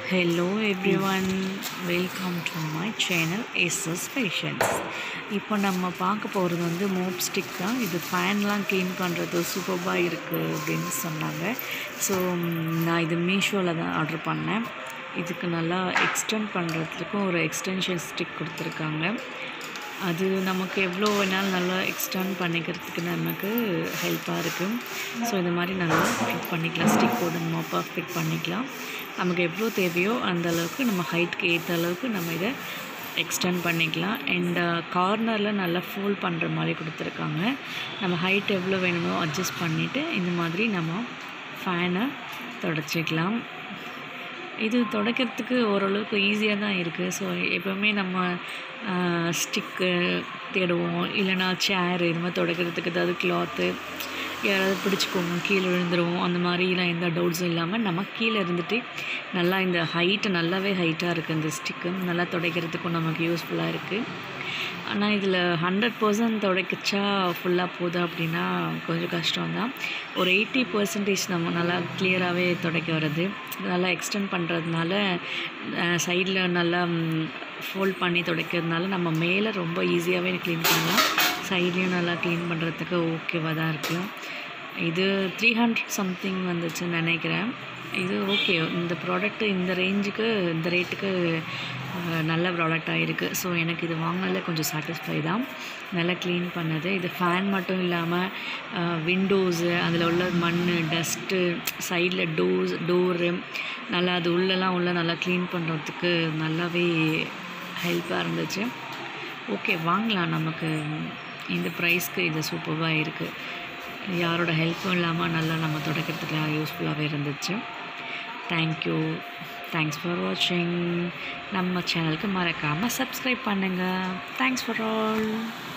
hello everyone welcome to my channel SS fashions இப்போ நம்ம பார்க்க போகிறது வந்து மோப் ஸ்டிக் தான் இது ஃபேன்லாம் க்ளீன் பண்ணுறது சூப்பராக இருக்குது அப்படின்னு சொன்னாங்க ஸோ நான் இது மீஷோவில் தான் ஆர்டர் பண்ணேன் இதுக்கு நல்லா எக்ஸ்டெண்ட் பண்ணுறதுக்கும் ஒரு எக்ஸ்டென்ஷன் ஸ்டிக் கொடுத்துருக்காங்க அது நமக்கு எவ்வளோ வேணாலும் நல்லா எக்ஸ்டெண்ட் பண்ணிக்கிறதுக்கு நமக்கு ஹெல்ப்பாக இருக்குது ஸோ இந்த மாதிரி நல்லா ஃபிட் பண்ணிக்கலாம் ஸ்டிக்கோட மோப்பாக ஃபிட் பண்ணிக்கலாம் நமக்கு எவ்வளோ தேவையோ அந்த அளவுக்கு நம்ம ஹைட்க்கு ஏற்ற அளவுக்கு நம்ம இதை எக்ஸ்டெண்ட் பண்ணிக்கலாம் அண்ட் கார்னரில் நல்லா ஃபோல்ட் பண்ணுற மாதிரி கொடுத்துருக்காங்க நம்ம ஹைட் எவ்வளோ வேணுமோ அட்ஜஸ்ட் பண்ணிவிட்டு இந்த மாதிரி நம்ம ஃபேனை தொடச்சிக்கலாம் இது துடைக்கிறதுக்கு ஓரளவுக்கு ஈஸியாக தான் இருக்குது ஸோ எப்போவுமே நம்ம ஸ்டிக்கு தேடுவோம் இல்லைனா சேரு இது மாதிரி துடைக்கிறதுக்கு ஏதாவது கிளாத்து யாராவது பிடிச்சிக்கோங்க கீழே விழுந்துருவோம் அந்த மாதிரிலாம் எந்த டவுட்ஸும் இல்லாமல் நம்ம கீழே இருந்துட்டு நல்லா இந்த ஹைட்டு நல்லாவே ஹைட்டாக இருக்குது இந்த ஸ்டிக்கு நல்லா துடைக்கிறதுக்கும் நமக்கு யூஸ்ஃபுல்லாக இருக்குது ஆனால் இதில் ஹண்ட்ரட் பர்சன்ட் துடைக்கிச்சா ஃபுல்லாக போகுது அப்படின்னா கொஞ்சம் கஷ்டம்தான் ஒரு எயிட்டி பர்சன்டேஜ் நம்ம நல்லா கிளியராகவே துடைக்க வருது நல்லா எக்ஸ்டெண்ட் பண்ணுறதுனால சைடில் நல்லா ஃபோல்ட் பண்ணி துடைக்கிறதுனால நம்ம மேலே ரொம்ப ஈஸியாகவே க்ளீன் பண்ணலாம் சைட்லேயும் நல்லா க்ளீன் பண்ணுறதுக்கு ஓகேவாக தான் இருக்குது இது த்ரீ ஹண்ட்ரட் சம்திங் வந்துச்சுன்னு நினைக்கிறேன் இது ஓகே இந்த ப்ராடக்ட்டு இந்த ரேஞ்சுக்கு இந்த ரேட்டுக்கு நல்ல ப்ராடக்டாக இருக்குது ஸோ எனக்கு இது வாங்கினதில் கொஞ்சம் சாட்டிஸ்ஃபை தான் நல்லா க்ளீன் பண்ணது இது ஃபேன் மட்டும் இல்லாமல் விண்டோஸு அதில் உள்ள மண் டஸ்ட்டு சைடில் டோர்ஸ் டோரு நல்லா அது உள்ளெல்லாம் உள்ள நல்லா க்ளீன் பண்ணுறதுக்கு நல்லாவே ஹெல்ப்பாக இருந்துச்சு ஓகே வாங்கலாம் நமக்கு இந்த ப்ரைஸ்க்கு இது சூப்பராக இருக்குது யாரோட ஹெல்ப்பும் இல்லாமல் நல்லா நம்ம துடைக்கிறதுக்கு யூஸ்ஃபுல்லாகவே இருந்துச்சு தேங்க்யூ தேங்க்ஸ் ஃபார் வாட்சிங் நம்ம சேனலுக்கு மறக்காமல் சப்ஸ்கிரைப் பண்ணுங்கள் தேங்க்ஸ் ஃபார் ஆல்